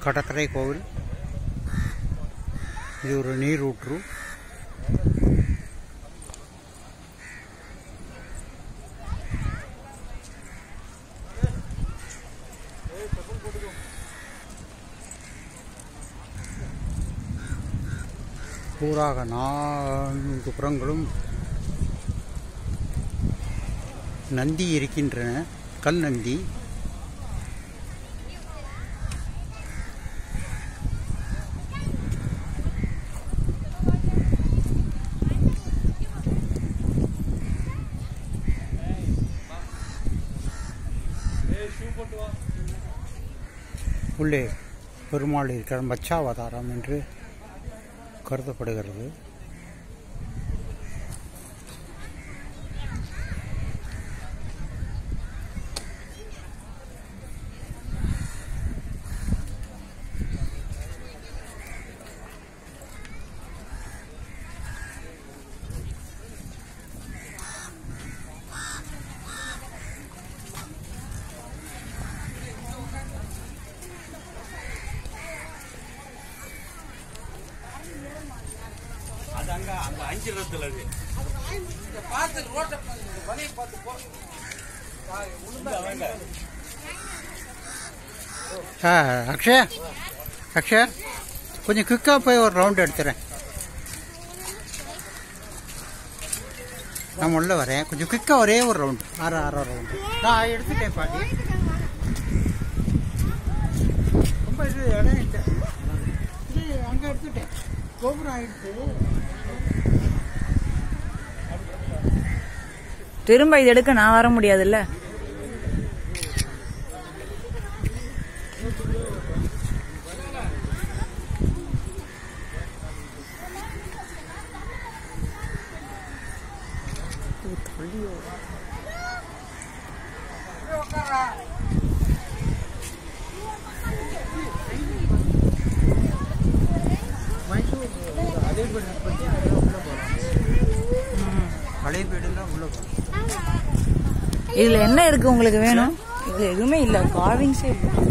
கடற்கரை கோவில் இது ஒரு நீரூற்று பூராக நான்கு புறங்களும் நந்தி இருக்கின்றன கல் நந்தி உள்ளே பெருமாள் இருக்கிற மச்சாவதாரம் என்று கருதப்படுகிறது அது அங்க அங்க அஞ்சு ரத்துல அது பார்த்து ரோட்டை வழியை பார்த்து போ வாங்க ஆ அக்ஷயா அக்ஷயா கொஞ்சம் குயிக்காக போய் ஒரு ரவுண்ட் எடுத்துறேன் நான் உள்ள வரேன் கொஞ்சம் குயிக்காக ஒரே ஒரு ரவுண்ட் ஆறு ஆறு ரவுண்டு நான் எடுத்துட்டேன் பாட்டி ரொம்ப இது இடம் இல்லை இது அங்கே எடுத்துட்டேன் கோபுரம் ஆயிடுச்சு திரும்ப இது எடுக்க நான் வர முடியாதுல்ல பழைய வீடுலாம் உள்ள போகலாம் இதுல என்ன இருக்கு உங்களுக்கு வேணும் இதுல எதுவுமே இல்ல கார்விங்ஸே இல்ல